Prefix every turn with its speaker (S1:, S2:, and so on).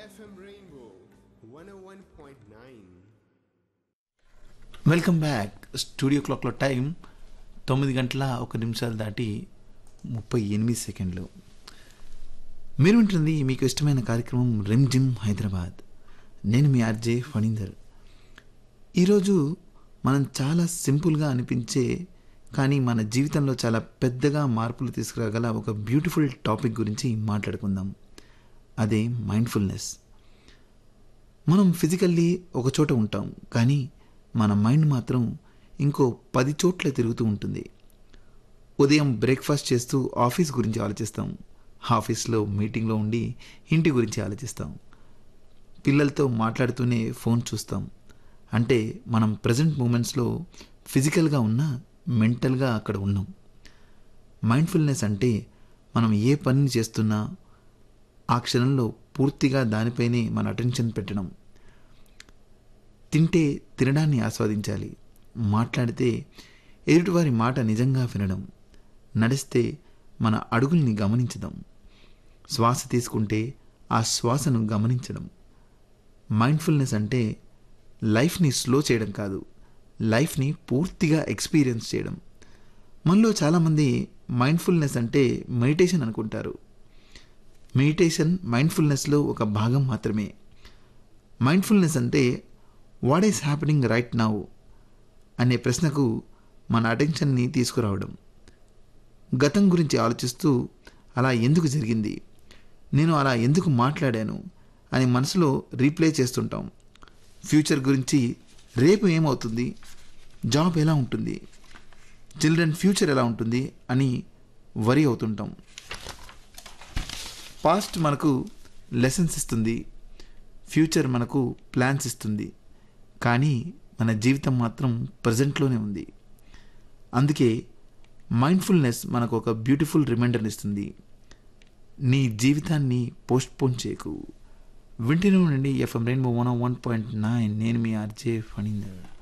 S1: FM Rainbow 101.9.
S2: Welcome back studio క్లాక్లో time తొమ్మిది గంటల ఒక నిమిషాలు దాటి ముప్పై ఎనిమిది సెకండ్లు మీరు వింటుంది మీకు ఇష్టమైన కార్యక్రమం రెమ్ జిమ్ హైదరాబాద్ నేను మీ ఆర్జే ఫణీందర్ ఈరోజు మనం చాలా సింపుల్గా అనిపించే కానీ మన జీవితంలో చాలా పెద్దగా మార్పులు తీసుకురాగల ఒక బ్యూటిఫుల్ టాపిక్ గురించి మాట్లాడుకుందాం అదే మైండ్ఫుల్నెస్ మనం ఫిజికల్లీ ఒక చోట ఉంటాం కానీ మన మైండ్ మాత్రం ఇంకో పది చోట్ల తిరుగుతూ ఉంటుంది ఉదయం బ్రేక్ఫాస్ట్ చేస్తూ ఆఫీస్ గురించి ఆలోచిస్తాం ఆఫీస్లో మీటింగ్లో ఉండి ఇంటి గురించి ఆలోచిస్తాం పిల్లలతో మాట్లాడుతూనే ఫోన్ చూస్తాం అంటే మనం ప్రజెంట్ మూమెంట్స్లో ఫిజికల్గా ఉన్నా మెంటల్గా అక్కడ ఉన్నాం మైండ్ఫుల్నెస్ అంటే మనం ఏ పనిని చేస్తున్నా ఆ క్షణంలో పూర్తిగా దానిపైనే మన అటెన్షన్ పెట్టడం తింటే తినడాన్ని ఆస్వాదించాలి మాట్లాడితే ఎదుటివారి మాట నిజంగా వినడం నడిస్తే మన అడుగుల్ని గమనించడం శ్వాస తీసుకుంటే ఆ శ్వాసను గమనించడం మైండ్ఫుల్నెస్ అంటే లైఫ్ని స్లో చేయడం కాదు లైఫ్ని పూర్తిగా ఎక్స్పీరియన్స్ చేయడం మనలో చాలామంది మైండ్ఫుల్నెస్ అంటే మెడిటేషన్ అనుకుంటారు మెడిటేషన్ మైండ్ఫుల్నెస్లో ఒక భాగం మాత్రమే మైండ్ఫుల్నెస్ అంటే what is happening right now అనే ప్రశ్నకు మన అటెన్షన్ని తీసుకురావడం గతం గురించి ఆలోచిస్తూ అలా ఎందుకు జరిగింది నేను అలా ఎందుకు మాట్లాడాను అని మనసులో రీప్లే చేస్తుంటాం ఫ్యూచర్ గురించి రేపు ఏమవుతుంది జాబ్ ఎలా ఉంటుంది చిల్డ్రన్ ఫ్యూచర్ ఎలా ఉంటుంది అని వరి అవుతుంటాం పాస్ట్ మనకు లెసన్స్ ఇస్తుంది ఫ్యూచర్ మనకు ప్లాన్స్ ఇస్తుంది కానీ మన జీవితం మాత్రం ప్రజెంట్లోనే ఉంది అందుకే మైండ్ఫుల్నెస్ మనకు ఒక బ్యూటిఫుల్ రిమైండర్ ఇస్తుంది నీ జీవితాన్ని పోస్ట్పోన్ చేయకు వింటూనే ఉండండి FM Rainbow one one point nine నేను మీ ఆర్జే ఫణీందర్